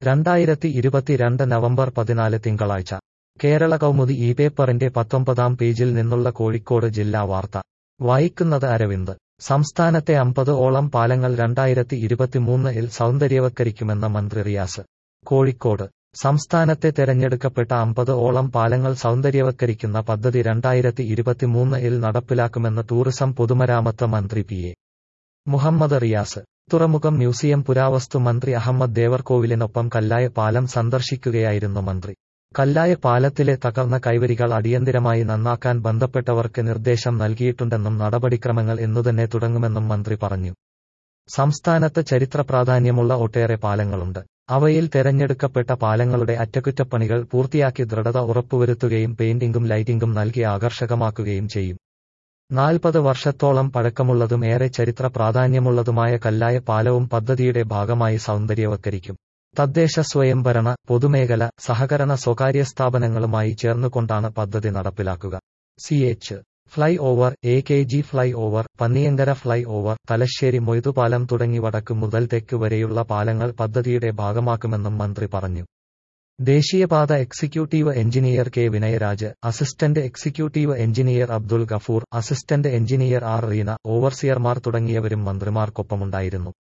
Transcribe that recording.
രണ്ടായിരത്തി ഇരുപത്തിരണ്ട് നവംബർ പതിനാല് തിങ്കളാഴ്ച കേരള കൗമുദി ഈ പേപ്പറിന്റെ പത്തൊമ്പതാം പേജിൽ നിന്നുള്ള കോഴിക്കോട് ജില്ലാ വാർത്ത വായിക്കുന്നത് അരവിന്ദ് സംസ്ഥാനത്തെ അമ്പത് ഓളം പാലങ്ങൾ രണ്ടായിരത്തി ഇരുപത്തിമൂന്നിൽ സൗന്ദര്യവത്കരിക്കുമെന്ന മന്ത്രി റിയാസ് കോഴിക്കോട് സംസ്ഥാനത്തെ തെരഞ്ഞെടുക്കപ്പെട്ട അമ്പത് ഓളം പാലങ്ങൾ സൗന്ദര്യവത്കരിക്കുന്ന പദ്ധതി രണ്ടായിരത്തി ഇരുപത്തിമൂന്നിൽ നടപ്പിലാക്കുമെന്ന് ടൂറിസം പൊതുമരാമത്ത് മന്ത്രി പി എ മുഹമ്മദ് റിയാസ് തുറമുഖം മ്യൂസിയം പുരാവസ്തു മന്ത്രി അഹമ്മദ് ദേവർകോവിലിനൊപ്പം കല്ലായ പാലം സന്ദർശിക്കുകയായിരുന്നു മന്ത്രി കല്ലായ പാലത്തിലെ തകർന്ന കൈവരികൾ അടിയന്തിരമായി നന്നാക്കാൻ ബന്ധപ്പെട്ടവർക്ക് നിർദ്ദേശം നൽകിയിട്ടുണ്ടെന്നും നടപടിക്രമങ്ങൾ എന്നുതന്നെ തുടങ്ങുമെന്നും മന്ത്രി പറഞ്ഞു സംസ്ഥാനത്ത് ചരിത്ര പ്രാധാന്യമുള്ള ഒട്ടേറെ പാലങ്ങളുണ്ട് അവയിൽ തെരഞ്ഞെടുക്കപ്പെട്ട പാലങ്ങളുടെ അറ്റകുറ്റപ്പണികൾ പൂർത്തിയാക്കി ദൃഢത ഉറപ്പുവരുത്തുകയും പെയിന്റിംഗും ലൈറ്റിംഗും നൽകി ആകർഷകമാക്കുകയും ചെയ്യും നാൽപ്പത് വർഷത്തോളം പഴക്കമുള്ളതും ഏറെ ചരിത്ര പ്രാധാന്യമുള്ളതുമായ കല്ലായ പാലവും പദ്ധതിയുടെ ഭാഗമായി സൗന്ദര്യവത്കരിക്കും തദ്ദേശ സ്വയംഭരണ പൊതുമേഖല സഹകരണ സ്വകാര്യ സ്ഥാപനങ്ങളുമായി ചേർന്നുകൊണ്ടാണ് പദ്ധതി നടപ്പിലാക്കുക C H flyover A K G flyover Panniyankara flyover Thalassery Moidupalam തുടങ്ങി വടക്ക് മുതൽ തെക്ക് വരെയുള്ള പാലങ്ങൾ പദ്ധതിയുടെ ഭാഗമാക്കുമെന്നും മന്ത്രി പറഞ്ഞു ദേശീയപാത executive engineer K Vinayaraj assistant executive engineer Abdul Gafoor assistant engineer R Reena ഓവർസിയർമാർ തുടങ്ങിയവരും മന്ത്രിമാർക്കൊപ്പമുണ്ടായിരുന്നു